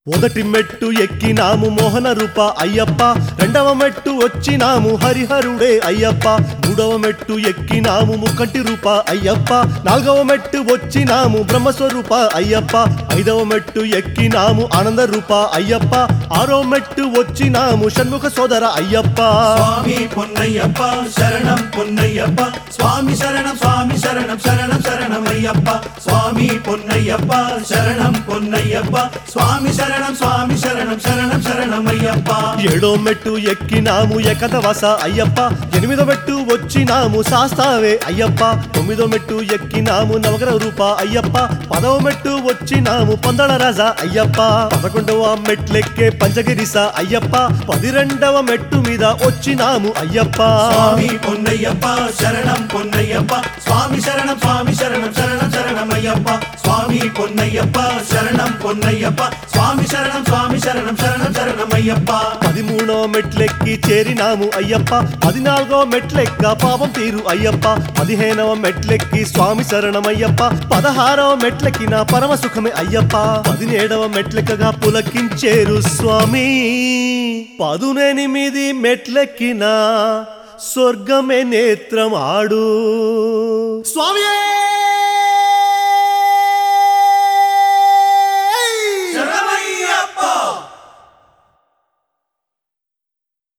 మొదటి మెట్టు ఎక్కినాము మోహన రూప అయ్యప్ప రెండవ మెట్టు వచ్చినాము హరిహరుడే అయ్యప్ప మూడవ మెట్టు ఎక్కినాము ముక్కంటి రూప అయ్యప్ప నాలుగవ మెట్టు వచ్చినాము బ్రహ్మస్వరూప అయ్యప్ప ఐదవ మెట్టు ఎక్కినాము ఆనంద రూప అయ్యప్ప ఆరో మెట్టు వచ్చినాము షణ్ముఖ సోదర అయ్యప్ప స్వామి పొన్నయ్యప్ప శరణం పొన్నయ్యప్ప స్వామి శరణం స్వామి శరణం శరణం శరణమయ్యప్ప స్వామి పొన్నయ్యప్ప శరణం పొన్నయ్యప్ప స్వామి శరణం స్వామి శరణం శరణం శరణమయ్యప్ప ఏడో మెట్టు ఎక్కినాము ఏకదవస అయ్యప్ప ఎనిమిదో మెట్టు వచ్చినాము శాస్తావే అయ్యప్ప తొమ్మిదో మెట్టు ఎక్కినాము నవగ్రహ రూప అయ్యప్ప పదవ మెట్టు వచ్చినాము పొందడ రాజా అయ్యప్ప పదకొండవ మెట్లెక్కే పంచగిరిస అయ్యప్ప పదిరెండవ మెట్టు మీద వచ్చినాము అయ్యప్ప స్వామి పొన్నయ్యప్ప శరణం పొన్నయ్యప్ప స్వామి శరణం స్వామి శరణం శరణం శరణమయ్యప్ప స్వామి పొన్నయ్యప్ప శరణం పొన్నయ్యప్ప స్వామి శరణం స్వామి శరణం శరణం శరణమయ్యప్ప పదిమూడో మెట్లెక్కి చేరినాము అయ్యప్ప పద్నాలుగో మెట్లెక్క పాపం తీరు అయ్యప్ప పదిహేనవ మెట్లెక్కి స్వామి శరణమయ్యప్ప పదహారవ మెట్లెక్కిన పరమ సుఖమే అయ్యప్ప పదిహేడవ మెట్లెక్కగా పులకించేరు స్వామి పదునెనిమిది మెట్లెక్కిన స్వర్గమే నేత్రం ఆడు స్వామియే